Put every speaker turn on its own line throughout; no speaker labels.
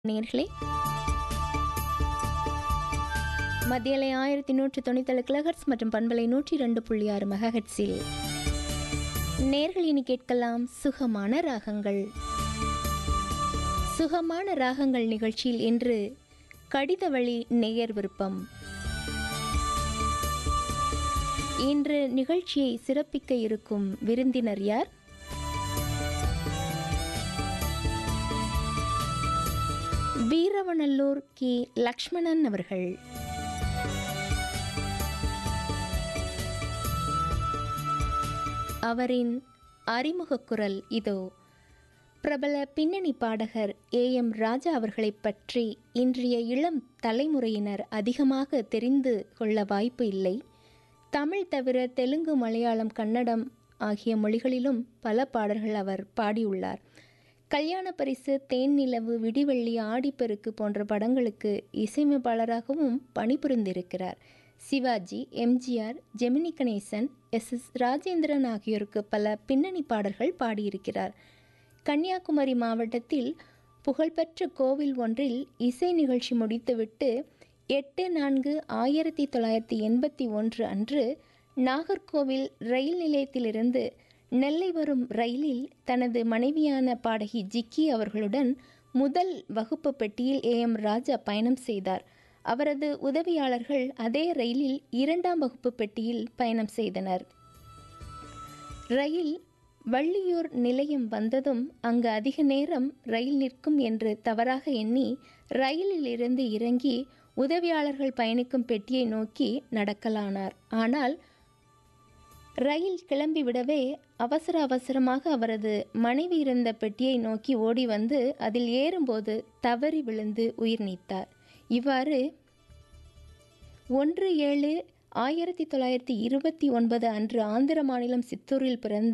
நேர்களே மத்தியலை ஆயிரத்தி நூற்றி தொண்ணூத்தேழு கிலோஹெர்ட்ஸ் மற்றும் பண்பலை நூற்றி ரெண்டு புள்ளி ஆறு மெகாஹெட்ஸில் நேர்கள் இனி கேட்கலாம் சுகமான ராகங்கள் சுகமான ராகங்கள் நிகழ்ச்சியில் இன்று கடித வழி நேயர் விருப்பம் இன்று நிகழ்ச்சியை சிறப்பிக்க இருக்கும் விருந்தினர் யார் வீரவநல்லூர் கி லக்ஷ்மணன் அவர்கள் அவரின் அறிமுகக் குரல் இதோ பிரபல பின்னணி பாடகர் ஏ எம் ராஜா அவர்களைப் பற்றி இன்றைய இளம் தலைமுறையினர் அதிகமாக தெரிந்து கொள்ள வாய்ப்பு இல்லை தமிழ் தவிர தெலுங்கு மலையாளம் கன்னடம் ஆகிய மொழிகளிலும் பல பாடல்கள் அவர் பாடியுள்ளார் கல்யாண பரிசு தேன் நிலவு விடிவெள்ளி ஆடிப்பெருக்கு போன்ற படங்களுக்கு இசையமைப்பாளராகவும் பணிபுரிந்திருக்கிறார் சிவாஜி எம்ஜிஆர் ஜெமினி கணேசன் எஸ் எஸ் ராஜேந்திரன் ஆகியோருக்கு பல பின்னணி பாடல்கள் பாடியிருக்கிறார் கன்னியாகுமரி மாவட்டத்தில் புகழ்பெற்ற கோவில் ஒன்றில் இசை நிகழ்ச்சி முடித்துவிட்டு எட்டு நான்கு ஆயிரத்தி தொள்ளாயிரத்தி எண்பத்தி ஒன்று அன்று நாகர்கோவில் ரயில் நிலையத்திலிருந்து நெல்லை வரும் ரயிலில் தனது மனைவியான பாடகி ஜிக்கி அவர்களுடன் முதல் வகுப்பு பெட்டியில் ஏ எம் ராஜா பயணம் செய்தார் அவரது உதவியாளர்கள் அதே ரயிலில் இரண்டாம் வகுப்பு பெட்டியில் பயணம் செய்தனர் ரயில் வள்ளியூர் நிலையம் வந்ததும் அங்கு அதிக நேரம் ரயில் நிற்கும் என்று தவறாக எண்ணி ரயிலில் இருந்து இறங்கி உதவியாளர்கள் பயணிக்கும் பெட்டியை நோக்கி நடக்கலானார் ஆனால் ரயில் கிளம்பி விடவே அவசர அவசரமாக அவரது மனைவி இருந்த பெட்டியை நோக்கி ஓடி வந்து அதில் ஏறும்போது தவறி விழுந்து உயிர் நீத்தார் இவ்வாறு ஒன்று ஏழு ஆயிரத்தி தொள்ளாயிரத்தி இருபத்தி ஒன்பது அன்று ஆந்திர மாநிலம் சித்தூரில் பிறந்த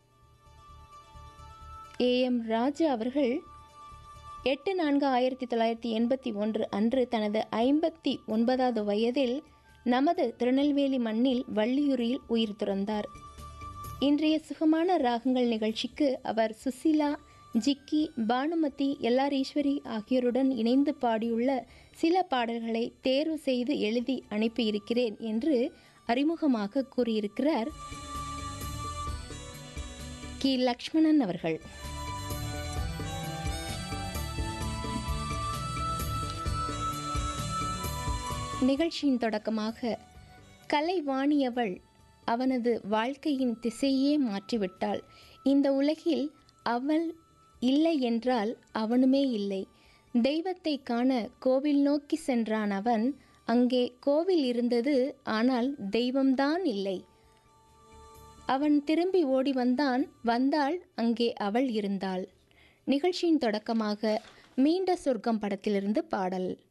ஏ எம் ராஜா அவர்கள் எட்டு நான்கு ஆயிரத்தி தொள்ளாயிரத்தி எண்பத்தி ஒன்று அன்று தனது ஐம்பத்தி ஒன்பதாவது வயதில் நமது திருநெல்வேலி மண்ணில் வள்ளியூரில் உயிர் துறந்தார் இன்றைய சுகமான ராகங்கள் நிகழ்ச்சிக்கு அவர் சுசிலா ஜிக்கி பானுமதி எல்ஆர் ஈஸ்வரி ஆகியோருடன் இணைந்து பாடியுள்ள சில பாடல்களை தேர்வு செய்து எழுதி அனுப்பியிருக்கிறேன் என்று அறிமுகமாக கூறியிருக்கிறார் கி லக்ஷ்மணன் அவர்கள் நிகழ்ச்சியின் தொடக்கமாக கலைவாணியவள் அவனது வாழ்க்கையின் திசையே மாற்றிவிட்டாள் இந்த உலகில் அவள் இல்லை என்றால் அவனுமே இல்லை தெய்வத்தை காண கோவில் நோக்கி சென்றான் அவன் அங்கே கோவில் இருந்தது ஆனால் தெய்வம்தான் இல்லை அவன் திரும்பி ஓடி வந்தான் வந்தாள் அங்கே அவள் இருந்தாள் நிகழ்ச்சியின் தொடக்கமாக மீண்ட சொர்க்கம் படத்திலிருந்து பாடல்